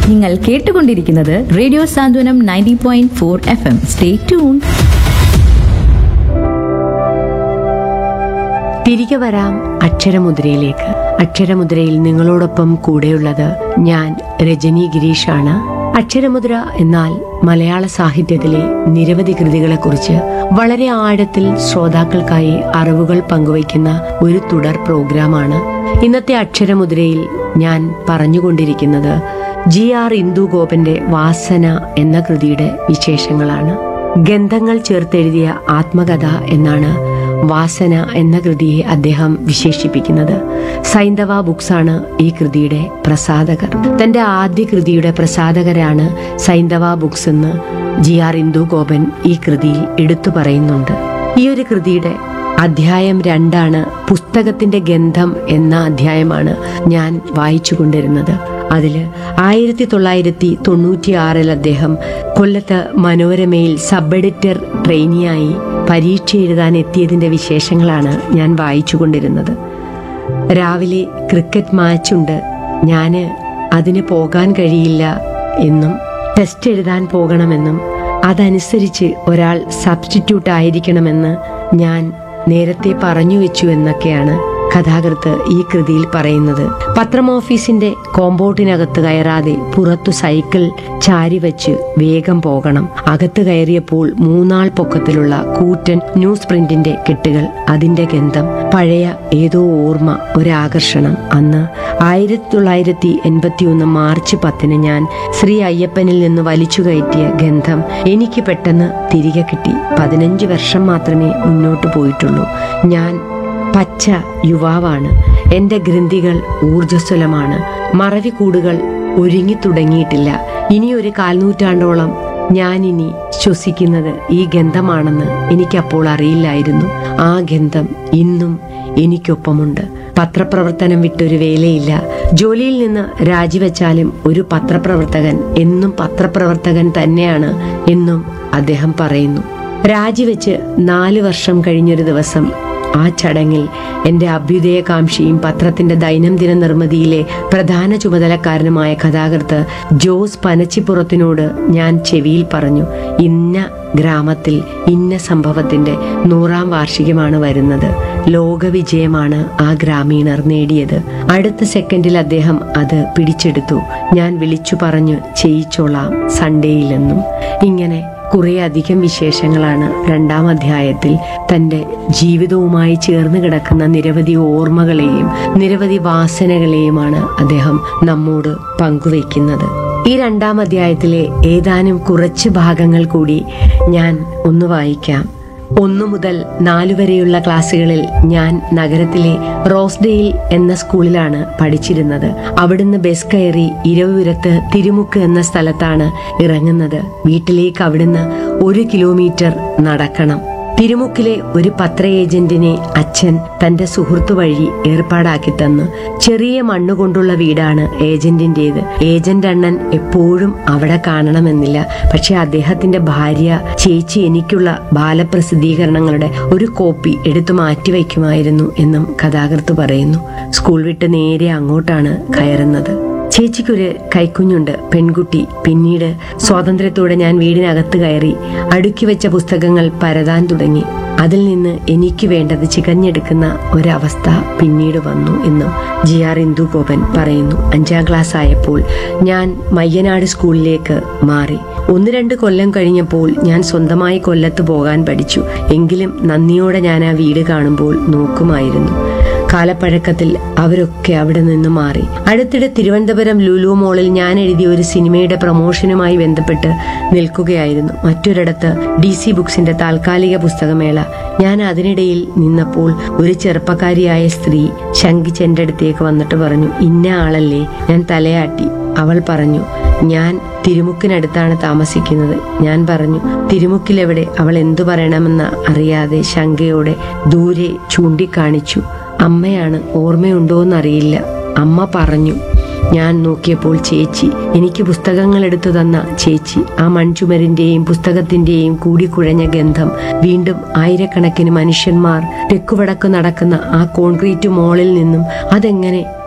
നിങ്ങൾ കേട്ടുകൊണ്ടിരിക്കുന്നത് radio Santhwanam ninety point four F M stay tune തിരികെ വരാം അക്ഷരമുദ്രയിലേക്ക് അക്ഷരമുദ്രയിൽ നിങ്ങളോടൊപ്പം കൂടെയുള്ളത് ഞാൻ രജനി ഗിരീഷാണ് അക്ഷരമുദ്ര എന്നാൽ മലയാള സാഹിത്യത്തിലെ നിരവധി കൃതികളെക്കുറിച്ച് വളരെ ആഴത്തിൽ ശ്രോതാക്കൾക്കായി അറിവുകൾ പങ്കുവയ്ക്കുന്ന ഒരു തുടർ പ്രോഗ്രാമാണ് ഇന്നത്തെ അക്ഷരമുദ്രയിൽ ഞാൻ പറഞ്ഞുകൊണ്ടിരിക്കുന്നത് ജി ആർ ഇന്ദുഗോപന്റെ വാസന എന്ന കൃതിയുടെ വിശേഷങ്ങളാണ് ഗന്ധങ്ങൾ ചേർത്തെഴുതിയ ആത്മകഥ എന്നാണ് വാസന എന്ന കൃതിയെ അദ്ദേഹം വിശേഷിപ്പിക്കുന്നത് സൈന്ധവ ബുക്സാണ് ഈ കൃതിയുടെ പ്രസാധകർ തന്റെ ആദ്യ കൃതിയുടെ പ്രസാധകരാണ് സൈന്ധവ ബുക്സ് എന്ന് ജി ആർ ഇന്ദു ഗോപൻ ഈ കൃതിയിൽ എടുത്തു പറയുന്നുണ്ട് ഈ ഒരു കൃതിയുടെ അധ്യായം രണ്ടാണ് പുസ്തകത്തിന്റെ ഗന്ധം എന്ന അധ്യായമാണ് ഞാൻ വായിച്ചു കൊണ്ടിരുന്നത് അതില് ആയിരത്തി തൊള്ളായിരത്തി തൊണ്ണൂറ്റിയാറിൽ അദ്ദേഹം കൊല്ലത്ത് മനോരമയിൽ സബ് എഡിറ്റർ ട്രെയിനിയായി പരീക്ഷ എഴുതാൻ എത്തിയതിന്റെ വിശേഷങ്ങളാണ് ഞാൻ വായിച്ചു കൊണ്ടിരുന്നത് രാവിലെ ക്രിക്കറ്റ് മാച്ചുണ്ട് ഞാന് അതിന് പോകാൻ കഴിയില്ല എന്നും ടെസ്റ്റ് എഴുതാൻ പോകണമെന്നും അതനുസരിച്ച് ഒരാൾ സബ്സ്റ്റിറ്റ്യൂട്ട് ആയിരിക്കണമെന്ന് ഞാൻ നേരത്തെ പറഞ്ഞു വെച്ചു എന്നൊക്കെയാണ് കഥാകൃത്ത് ഈ കൃതിയിൽ പറയുന്നത് പത്രം ഓഫീസിന്റെ കോമ്പൗണ്ടിനകത്ത് കയറാതെ പുറത്തു സൈക്കിൾ ചാരി വെച്ച് വേഗം പോകണം അകത്ത് കയറിയപ്പോൾ മൂന്നാൾ പൊക്കത്തിലുള്ള കൂറ്റൻ ന്യൂസ് പ്രിന്റിന്റെ കെട്ടുകൾ അതിന്റെ ഗന്ധം പഴയ ഏതോ ഓർമ്മ ഒരാകർഷണം അന്ന് ആയിരത്തി തൊള്ളായിരത്തി എൺപത്തിയൊന്ന് മാർച്ച് പത്തിന് ഞാൻ ശ്രീ അയ്യപ്പനിൽ നിന്ന് വലിച്ചു കയറ്റിയ ഗന്ധം എനിക്ക് പെട്ടെന്ന് തിരികെ കിട്ടി പതിനഞ്ച് വർഷം മാത്രമേ മുന്നോട്ട് പോയിട്ടുള്ളൂ ഞാൻ പച്ച യുവാവാണ് എന്റെ ഗ്രന്ഥികൾ ഊർജ്ജസ്വലമാണ് മറവിക്കൂടുകൾ ഒരുങ്ങി തുടങ്ങിയിട്ടില്ല ഇനിയൊരു കാൽനൂറ്റാണ്ടോളം ഞാനിനി ശ്വസിക്കുന്നത് ഈ ഗന്ധമാണെന്ന് എനിക്കപ്പോൾ അറിയില്ലായിരുന്നു ആ ഗന്ധം ഇന്നും എനിക്കൊപ്പമുണ്ട് പത്രപ്രവർത്തനം വിട്ടൊരു വേലയില്ല ജോലിയിൽ നിന്ന് രാജിവെച്ചാലും ഒരു പത്രപ്രവർത്തകൻ എന്നും പത്രപ്രവർത്തകൻ തന്നെയാണ് എന്നും അദ്ദേഹം പറയുന്നു രാജിവെച്ച് നാല് വർഷം കഴിഞ്ഞൊരു ദിവസം ആ ചടങ്ങിൽ എന്റെ അഭ്യുദയകാംക്ഷിയും പത്രത്തിന്റെ ദൈനംദിന നിർമ്മിതിയിലെ പ്രധാന ചുമതലക്കാരനുമായ കഥാകൃത്ത് ജോസ് പനച്ചിപ്പുറത്തിനോട് ഞാൻ ചെവിയിൽ പറഞ്ഞു ഇന്ന ഗ്രാമത്തിൽ ഇന്ന സംഭവത്തിന്റെ നൂറാം വാർഷികമാണ് വരുന്നത് ലോകവിജയമാണ് ആ ഗ്രാമീണർ നേടിയത് അടുത്ത സെക്കൻഡിൽ അദ്ദേഹം അത് പിടിച്ചെടുത്തു ഞാൻ വിളിച്ചു പറഞ്ഞു ചെയ്യിച്ചോളാം സൺഡേയിലെന്നും ഇങ്ങനെ കുറെ അധികം വിശേഷങ്ങളാണ് രണ്ടാം അധ്യായത്തിൽ തന്റെ ജീവിതവുമായി ചേർന്ന് കിടക്കുന്ന നിരവധി ഓർമ്മകളെയും നിരവധി വാസനകളെയുമാണ് അദ്ദേഹം നമ്മോട് പങ്കുവയ്ക്കുന്നത് ഈ രണ്ടാം അധ്യായത്തിലെ ഏതാനും കുറച്ച് ഭാഗങ്ങൾ കൂടി ഞാൻ ഒന്ന് വായിക്കാം ഒന്നു മുതൽ നാലു വരെയുള്ള ക്ലാസ്സുകളിൽ ഞാൻ നഗരത്തിലെ റോസ്ഡെയിൽ എന്ന സ്കൂളിലാണ് പഠിച്ചിരുന്നത് അവിടുന്ന് ബസ് കയറി ഇരവുപുരത്ത് തിരുമുക്ക് എന്ന സ്ഥലത്താണ് ഇറങ്ങുന്നത് വീട്ടിലേക്ക് അവിടുന്ന് ഒരു കിലോമീറ്റർ നടക്കണം തിരുമുക്കിലെ ഒരു പത്ര ഏജന്റിനെ അച്ഛൻ തന്റെ സുഹൃത്തു വഴി ഏർപ്പാടാക്കി തന്നു ചെറിയ മണ്ണുകൊണ്ടുള്ള വീടാണ് ഏജന്റിന്റേത് ഏജന്റ് അണ്ണൻ എപ്പോഴും അവിടെ കാണണമെന്നില്ല പക്ഷെ അദ്ദേഹത്തിന്റെ ഭാര്യ ചേച്ചി എനിക്കുള്ള ബാലപ്രസിദ്ധീകരണങ്ങളുടെ ഒരു കോപ്പി എടുത്തു മാറ്റിവെക്കുമായിരുന്നു എന്നും കഥാകൃത്ത് പറയുന്നു സ്കൂൾ വിട്ട് നേരെ അങ്ങോട്ടാണ് കയറുന്നത് ചേച്ചിക്കൊരു കൈക്കുഞ്ഞുണ്ട് പെൺകുട്ടി പിന്നീട് സ്വാതന്ത്ര്യത്തോടെ ഞാൻ വീടിനകത്ത് കയറി അടുക്കി വെച്ച പുസ്തകങ്ങൾ പരതാൻ തുടങ്ങി അതിൽ നിന്ന് എനിക്ക് വേണ്ടത് ചികഞ്ഞെടുക്കുന്ന ഒരവസ്ഥ പിന്നീട് വന്നു എന്നും ജി ആർ ഇന്ദു ഗോപൻ പറയുന്നു അഞ്ചാം ക്ലാസ് ആയപ്പോൾ ഞാൻ മയ്യനാട് സ്കൂളിലേക്ക് മാറി ഒന്ന് രണ്ട് കൊല്ലം കഴിഞ്ഞപ്പോൾ ഞാൻ സ്വന്തമായി കൊല്ലത്ത് പോകാൻ പഠിച്ചു എങ്കിലും നന്ദിയോടെ ഞാൻ ആ വീട് കാണുമ്പോൾ നോക്കുമായിരുന്നു കാലപ്പഴക്കത്തിൽ അവരൊക്കെ അവിടെ നിന്ന് മാറി അടുത്തിടെ തിരുവനന്തപുരം ലുലു മോളിൽ ഞാൻ എഴുതിയ ഒരു സിനിമയുടെ പ്രൊമോഷനുമായി ബന്ധപ്പെട്ട് നിൽക്കുകയായിരുന്നു മറ്റൊരിടത്ത് ഡി സി ബുക്സിന്റെ താൽക്കാലിക പുസ്തകമേള ഞാൻ അതിനിടയിൽ നിന്നപ്പോൾ ഒരു ചെറുപ്പക്കാരിയായ സ്ത്രീ ശങ്കിച്ച് എന്റെ അടുത്തേക്ക് വന്നിട്ട് പറഞ്ഞു ഇന്ന ആളല്ലേ ഞാൻ തലയാട്ടി അവൾ പറഞ്ഞു ഞാൻ തിരുമുക്കിനടുത്താണ് താമസിക്കുന്നത് ഞാൻ പറഞ്ഞു തിരുമുക്കിലെവിടെ അവൾ എന്തു പറയണമെന്ന് അറിയാതെ ശങ്കയോടെ ദൂരെ ചൂണ്ടിക്കാണിച്ചു അമ്മയാണ് ഓർമ്മയുണ്ടോന്നറിയില്ല അമ്മ പറഞ്ഞു ഞാൻ നോക്കിയപ്പോൾ ചേച്ചി എനിക്ക് പുസ്തകങ്ങൾ എടുത്തു തന്ന ചേച്ചി ആ മൺചുമരിന്റെയും പുസ്തകത്തിന്റെയും കൂടിക്കുഴഞ്ഞ ഗന്ധം വീണ്ടും ആയിരക്കണക്കിന് മനുഷ്യന്മാർ തെക്കുവടക്ക് നടക്കുന്ന ആ കോൺക്രീറ്റ് മോളിൽ നിന്നും അതെങ്ങനെ